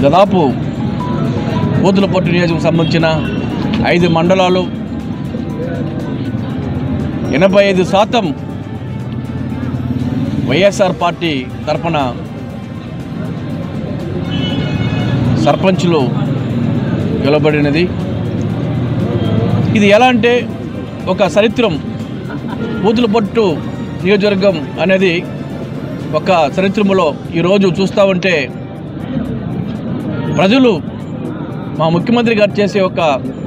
దాదాపు పూతులపట్టు నియోజకవర్గం సంబంధించిన ఐదు మండలాలు ఎనభై ఐదు శాతం వైఎస్ఆర్ పార్టీ తరపున సర్పంచులు గెలవబడినది ఇది ఎలా అంటే ఒక చరిత్రం పూతులపట్టు నియోజకవర్గం అనేది ఒక చరిత్రములో ఈరోజు చూస్తూ ఉంటే ప్రజలు మా ముఖ్యమంత్రి గారు చేసే ఒక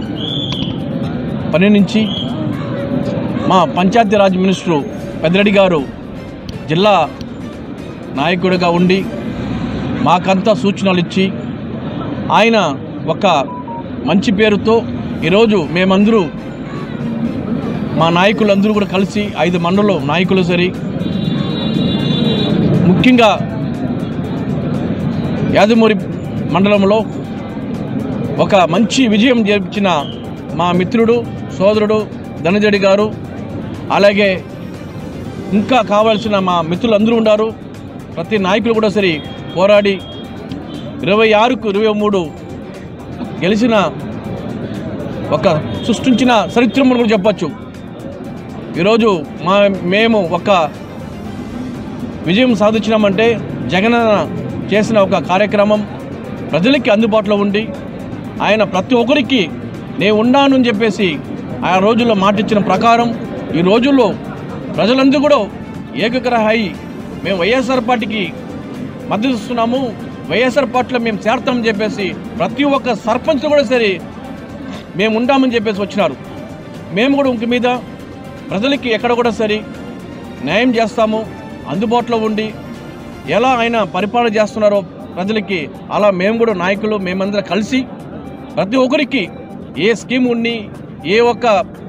పని నుంచి మా పంచాయతీరాజ్ మినిస్టరు పెద్దిరెడ్డి గారు జిల్లా నాయకుడిగా ఉండి మాకంతా సూచనలు ఇచ్చి ఆయన ఒక మంచి పేరుతో ఈరోజు మేమందరూ మా నాయకులందరూ కూడా కలిసి ఐదు మండలం నాయకులు సరి ముఖ్యంగా యాదమూరి మండలంలో ఒక మంచి విజయం చేర్చిన మా మిత్రుడు సోదరుడు ధనజడి గారు అలాగే ఇంకా కావాల్సిన మా మిత్రులు అందరూ ఉన్నారు ప్రతి నాయకులు కూడా సరే పోరాడి ఇరవై ఆరుకు ఇరవై మూడు గెలిచిన ఒక సృష్టించిన చరిత్రమును కూడా చెప్పచ్చు ఈరోజు మా మేము ఒక విజయం సాధించినామంటే జగనన్న చేసిన ఒక కార్యక్రమం ప్రజలకి అందుబాటులో ఉండి ఆయన ప్రతి ఒక్కరికి నేను ఉన్నాను అని చెప్పేసి ఆ రోజుల్లో మాటిచ్చిన ప్రకారం ఈ రోజుల్లో ప్రజలందరూ కూడా ఏకగ్రహై మేము వైఎస్ఆర్ పార్టీకి మద్దతు ఇస్తున్నాము వైఎస్ఆర్ పార్టీలో మేము చేరతామని చెప్పేసి ప్రతి ఒక్క సర్పంచ్ కూడా సరే మేము ఉంటామని చెప్పేసి వచ్చినారు మేము కూడా ఇంక మీద ప్రజలకి ఎక్కడ కూడా సరే న్యాయం చేస్తాము అందుబాటులో ఉండి ఎలా ఆయన పరిపాలన చేస్తున్నారో ప్రజలకి అలా మేము కూడా నాయకులు మేమందరం కలిసి ప్రతి ఒక్కరికి ఏ స్కీమ్ ఉండి ఏ ఒక్క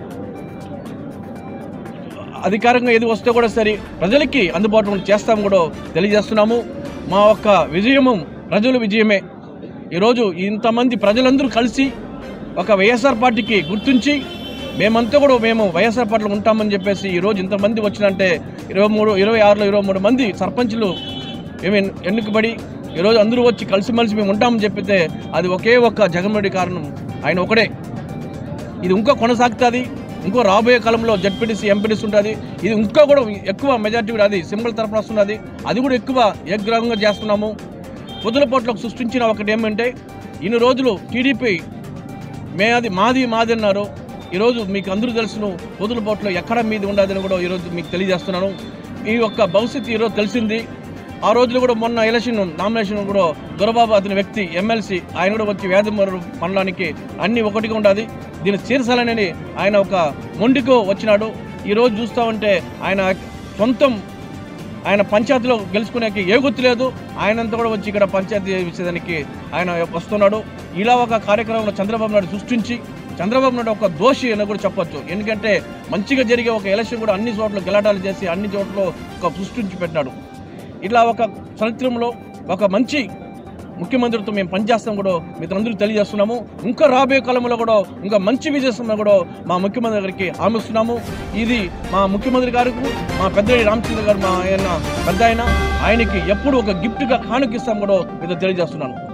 అధికారంగా ఏది వస్తే కూడా సరే ప్రజలకి అందుబాటులో ఉండి చేస్తాము కూడా తెలియజేస్తున్నాము మా యొక్క విజయము ప్రజల విజయమే ఈరోజు ఇంతమంది ప్రజలందరూ కలిసి ఒక వైఎస్ఆర్ పార్టీకి గుర్తించి మేమంతా కూడా మేము వైఎస్ఆర్ పార్టీలో ఉంటామని చెప్పేసి ఈరోజు ఇంతమంది వచ్చినంటే ఇరవై మూడు ఇరవై ఆరులో ఇరవై మూడు మంది సర్పంచులు మేము ఎన్- ఎన్నుకబడి ఈరోజు అందరూ వచ్చి కలిసిమెలిసి మేము ఉంటామని చెప్పితే అది ఒకే ఒక్క జగన్మోహన్ రెడ్డి కారణం ఆయన ఒకడే ఇది ఇంకా కొనసాగుతుంది ఇంకో రాబోయే కాలంలో జడ్పీటీసీ ఎంపీటీసీ ఉంటుంది ఇది ఇంకా కూడా ఎక్కువ మెజార్టీ కూడా అది సింబల్ తరఫున వస్తున్నది అది కూడా ఎక్కువ ఏగ్రహంగా చేస్తున్నాము పొద్దులపోట్లకు సృష్టించిన ఒకటి ఏమంటే ఇన్ని రోజులు టీడీపీ మే అది మాది మాది అన్నారు ఈరోజు మీకు అందరూ తెలుసును పొద్దులపోట్లో ఎక్కడ మీది ఉండదని కూడా ఈరోజు మీకు తెలియజేస్తున్నాను ఈ యొక్క భవిష్యత్తు ఈరోజు తెలిసింది ఆ రోజులు కూడా మొన్న ఎలక్షన్ నామినేషన్ కూడా దొరబాబు అతని వ్యక్తి ఎమ్మెల్సీ ఆయన కూడా వచ్చి వేదమరు మండలానికి అన్ని ఒకటిగా ఉండాలి దీన్ని చేర్చాలని ఆయన ఒక మొండికో వచ్చినాడు ఈరోజు చూస్తూ ఉంటే ఆయన సొంతం ఆయన పంచాయతీలో గెలుచుకునేకి ఏ గుర్తు లేదు ఆయనంతా కూడా వచ్చి ఇక్కడ పంచాయతీ ఇచ్చేదానికి ఆయన వస్తున్నాడు ఇలా ఒక కార్యక్రమంలో చంద్రబాబు నాయుడు సృష్టించి చంద్రబాబు నాయుడు ఒక దోషి అని కూడా చెప్పొచ్చు ఎందుకంటే మంచిగా జరిగే ఒక ఎలక్షన్ కూడా అన్ని చోట్ల గెలాటాలు చేసి అన్ని చోట్ల ఒక సృష్టించి పెట్టినాడు ఇట్లా ఒక చరిత్రలో ఒక మంచి ముఖ్యమంత్రితో మేము పనిచేస్తాం కూడా మీకు అందరూ తెలియజేస్తున్నాము ఇంకా రాబోయే కాలంలో కూడా ఇంకా మంచి విజయం కూడా మా ముఖ్యమంత్రి గారికి హామీస్తున్నాము ఇది మా ముఖ్యమంత్రి గారికి మా పెద్ద రామచంద్ర గారు మా ఆయన పెద్ద ఆయన ఆయనకి ఎప్పుడు ఒక గిఫ్ట్గా కానుకిస్తాం కూడా మీతో తెలియజేస్తున్నాను